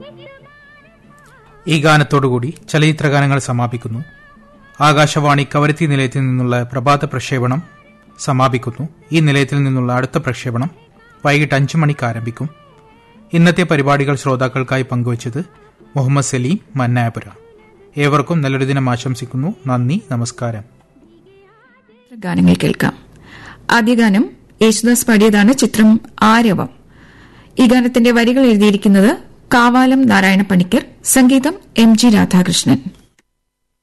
ഈ ഗാനത്തോടുകൂടി ചലച്ചിത്രഗാനങ്ങൾ സമാപിക്കുന്നു ആകാശവാണി കവരത്തി നിലയത്തിൽ നിന്നുള്ള പ്രഭാത പ്രക്ഷേപണം സമാപിക്കുന്നു ഈ നിലയത്തിൽ നിന്നുള്ള അടുത്ത പ്രക്ഷേപണം വൈകിട്ട് അഞ്ചു മണിക്ക് ആരംഭിക്കും ഇന്നത്തെ പരിപാടികൾ ശ്രോതാക്കൾക്കായി പങ്കുവച്ചത് മുഹമ്മദ് സലീം മന്നായപുര ഏവർക്കും നല്ലൊരു ദിനം ആശംസിക്കുന്നു നന്ദി നമസ്കാരം ഗാനങ്ങൾ കേൾക്കാം ആദ്യ ഗാനം യേശുദാസ് പാടിയതാണ് ചിത്രം ആരവം ഈ ഗാനത്തിന്റെ വരികൾ എഴുതിയിരിക്കുന്നത് കാവാലം നാരായണ പണിക്കർ സംഗീതം എം ജി രാധാകൃഷ്ണൻ